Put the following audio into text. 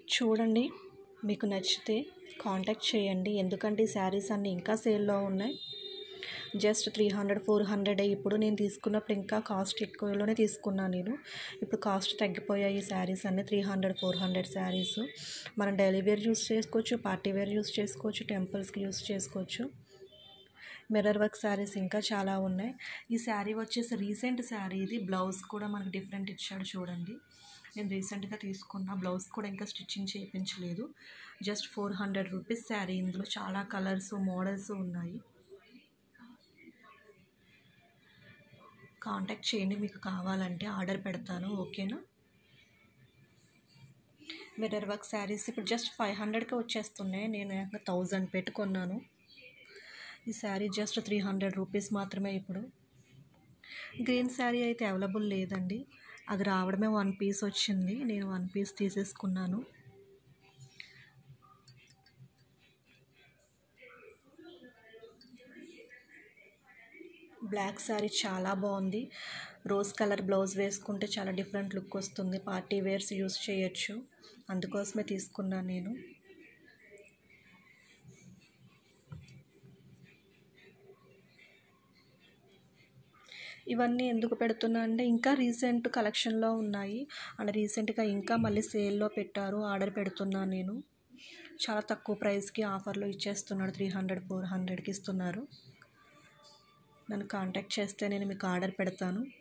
చూడండి మీకు నచ్చితే కాంటాక్ట్ చేయండి ఎందుకంటే ఈ శారీస్ అన్నీ ఇంకా సేల్లో ఉన్నాయి just three hundred four hundred ఇప్పుడు నేను తీసుకున్నప్పుడు ఇంకా కాస్ట్ ఎక్కువలోనే తీసుకున్నాను నేను ఇప్పుడు కాస్ట్ తగ్గిపోయాయి ఈ శారీస్ అన్నీ three hundred four hundred saris మనం డైలీ వేర్ యూస్ చేసుకోవచ్చు పార్టీ వేర్ యూస్ చేసుకోవచ్చు టెంపుల్స్కి యూస్ చేసుకోవచ్చు మిర్రర్ వర్క్ శారీస్ ఇంకా చాలా ఉన్నాయి ఈ శారీ వచ్చేసి రీసెంట్ శారీ ఇది బ్లౌజ్ కూడా మనకి డిఫరెంట్ ఇచ్చాడు చూడండి నేను రీసెంట్గా తీసుకున్న బ్లౌజ్ కూడా ఇంకా స్టిచ్చింగ్ చేయించలేదు just four hundred rupees sari ఇందులో చాలా కలర్స్ మోడల్స్ ఉన్నాయి కాంటాక్ట్ చేయండి మీకు కావాలంటే ఆర్డర్ పెడతాను ఓకేనా మిర్రర్ వర్క్ శారీస్ ఇప్పుడు జస్ట్ ఫైవ్ హండ్రెడ్కే వచ్చేస్తున్నాయి నేను థౌజండ్ పెట్టుకున్నాను ఈ sari just three hundred rupees మాత్రమే ఇప్పుడు గ్రీన్ శారీ అయితే అవైలబుల్ లేదండి అది రావడమే వన్ పీస్ వచ్చింది నేను వన్ పీస్ తీసేసుకున్నాను బ్లాక్ శారీ చాలా బాగుంది రోజ్ కలర్ బ్లౌజ్ వేసుకుంటే చాలా డిఫరెంట్ లుక్ వస్తుంది పార్టీ వేర్స్ యూస్ చేయొచ్చు అందుకోసమే తీసుకున్నాను నేను ఇవన్నీ ఎందుకు పెడుతున్నా అంటే ఇంకా రీసెంట్ కలెక్షన్లో ఉన్నాయి అండ్ రీసెంట్గా ఇంకా మళ్ళీ సేల్లో పెట్టారు ఆర్డర్ పెడుతున్నాను నేను చాలా తక్కువ ప్రైస్కి ఆఫర్లో ఇచ్చేస్తున్నాడు త్రీ హండ్రెడ్ ఫోర్ హండ్రెడ్కి ఇస్తున్నారు నన్ను కాంటాక్ట్ చేస్తే నేను మీకు ఆర్డర్ పెడతాను